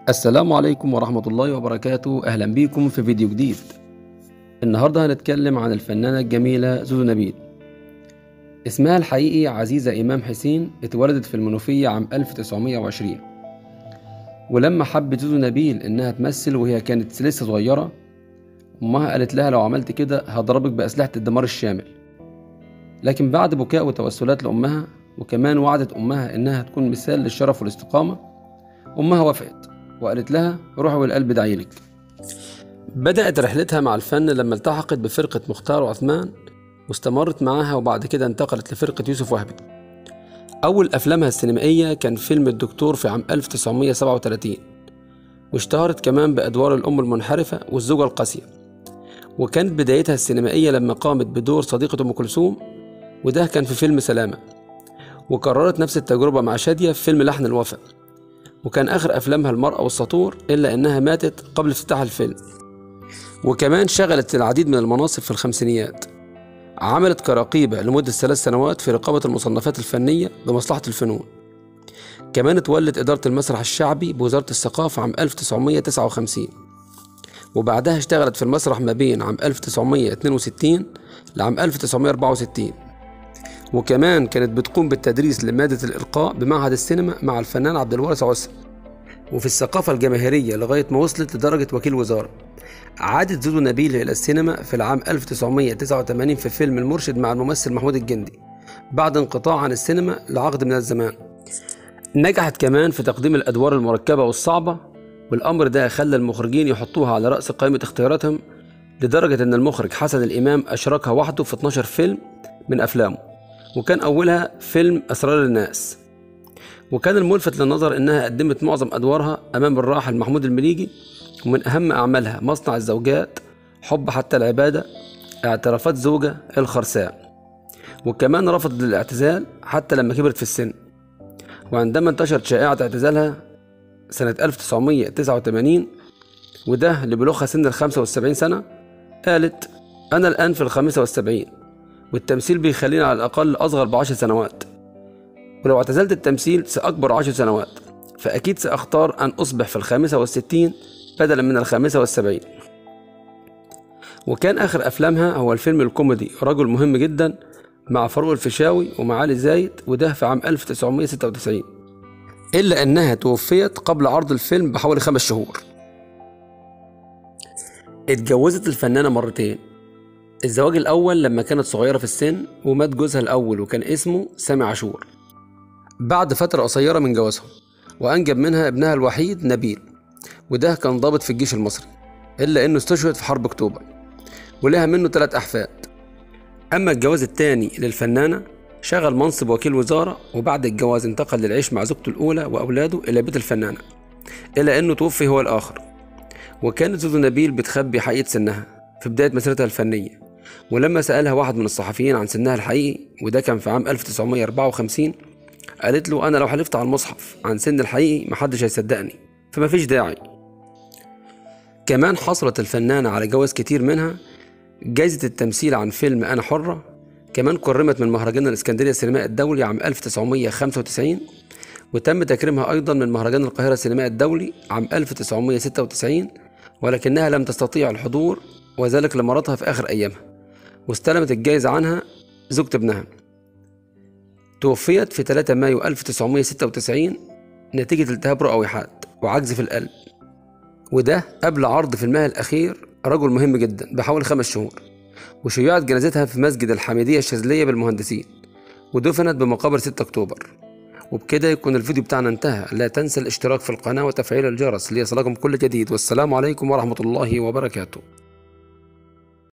السلام عليكم ورحمة الله وبركاته أهلا بيكم في فيديو جديد النهاردة هنتكلم عن الفنانة الجميلة زوزو نبيل اسمها الحقيقي عزيزة إمام حسين اتولدت في المنوفية عام 1920 ولما حبت زوزو نبيل إنها تمثل وهي كانت لسه صغيرة أمها قالت لها لو عملت كده هضربك بأسلحة الدمار الشامل لكن بعد بكاء وتوسلات لأمها وكمان وعدت أمها إنها تكون مثال للشرف والاستقامة أمها وافقت وقالت لها روحي والقلب دعيلك بدأت رحلتها مع الفن لما التحقت بفرقة مختار وعثمان واستمرت معاها وبعد كده انتقلت لفرقة يوسف وهبي أول أفلامها السينمائية كان فيلم الدكتور في عام 1937 واشتهرت كمان بأدوار الأم المنحرفة والزوجة القاسية وكانت بدايتها السينمائية لما قامت بدور صديقة أم كلثوم وده كان في فيلم سلامة وكررت نفس التجربة مع شادية في فيلم لحن الوفا وكان آخر أفلامها المرأة والسطور إلا إنها ماتت قبل افتتاح الفيلم وكمان شغلت العديد من المناصب في الخمسينيات عملت كرقيبة لمدة ثلاث سنوات في رقابة المصنفات الفنية بمصلحة الفنون كمان اتولت إدارة المسرح الشعبي بوزارة الثقافة عام 1959 وبعدها اشتغلت في المسرح ما بين عام 1962 لعام 1964 وكمان كانت بتقوم بالتدريس لمادة الإلقاء بمعهد السينما مع الفنان عبد الوارث عسر وفي الثقافة الجماهيرية لغاية ما وصلت لدرجة وكيل وزارة عادت زوزو نبيل إلى السينما في العام 1989 في فيلم المرشد مع الممثل محمود الجندي بعد انقطاع عن السينما لعقد من الزمان نجحت كمان في تقديم الأدوار المركبة والصعبة والأمر ده خلى المخرجين يحطوها على رأس قائمة اختياراتهم لدرجة أن المخرج حسن الإمام أشركها وحده في 12 فيلم من أفلامه وكان أولها فيلم أسرار الناس وكان الملفت للنظر إنها قدمت معظم أدوارها أمام الراحل محمود المليجي ومن أهم أعمالها مصنع الزوجات حب حتى العبادة اعترافات زوجة الخرساء وكمان رفضت الاعتزال حتى لما كبرت في السن وعندما انتشرت شائعة اعتزالها سنة 1989 وده لبلوغها سن ال 75 سنة قالت أنا الآن في الخامسة والسبعين والتمثيل بيخليني على الأقل أصغر بعشر سنوات ولو اعتزلت التمثيل سأكبر عشر سنوات فأكيد سأختار أن أصبح في الخامسة والستين بدلا من الخامسة والسبعين وكان آخر أفلامها هو الفيلم الكوميدي رجل مهم جدا مع فاروق الفيشاوي ومعالي زايد وده في عام 1996 إلا أنها توفيت قبل عرض الفيلم بحوالي خمس شهور اتجوزت الفنانة مرتين الزواج الأول لما كانت صغيرة في السن ومات جوزها الأول وكان اسمه سامي عاشور بعد فترة قصيرة من جوازهم وأنجب منها ابنها الوحيد نبيل وده كان ضابط في الجيش المصري إلا إنه استشهد في حرب أكتوبر ولها منه ثلاث أحفاد أما الجواز الثاني للفنانة شغل منصب وكيل وزارة وبعد الجواز انتقل للعيش مع زوجته الأولى وأولاده إلى بيت الفنانة إلا إنه توفي هو الآخر وكانت زوزو نبيل بتخبي حقيقة سنها في بداية مسيرتها الفنية ولما سألها واحد من الصحفيين عن سنها الحقيقي وده كان في عام 1954 قالت له أنا لو حلفت على المصحف عن سن الحقيقي محدش هيصدقني فما فيش داعي كمان حصلت الفنانة على جواز كتير منها جايزة التمثيل عن فيلم أنا حرة كمان كرمت من مهرجان الإسكندرية السينمائي الدولي عام 1995 وتم تكريمها أيضا من مهرجان القاهرة السينمائي الدولي عام 1996 ولكنها لم تستطيع الحضور وذلك لمرضها في آخر أيامها واستلمت الجائزة عنها زوجة ابنها توفيت في 3 مايو 1996 نتيجة التهاب رئويات وعجز في القلب وده قبل عرض فيلمها الأخير رجل مهم جدا بحوالي خمس شهور وشيعت جنازتها في مسجد الحميدية الشاذلية بالمهندسين ودفنت بمقابر 6 أكتوبر وبكده يكون الفيديو بتاعنا انتهى لا تنسى الاشتراك في القناة وتفعيل الجرس ليصلكم كل جديد والسلام عليكم ورحمة الله وبركاته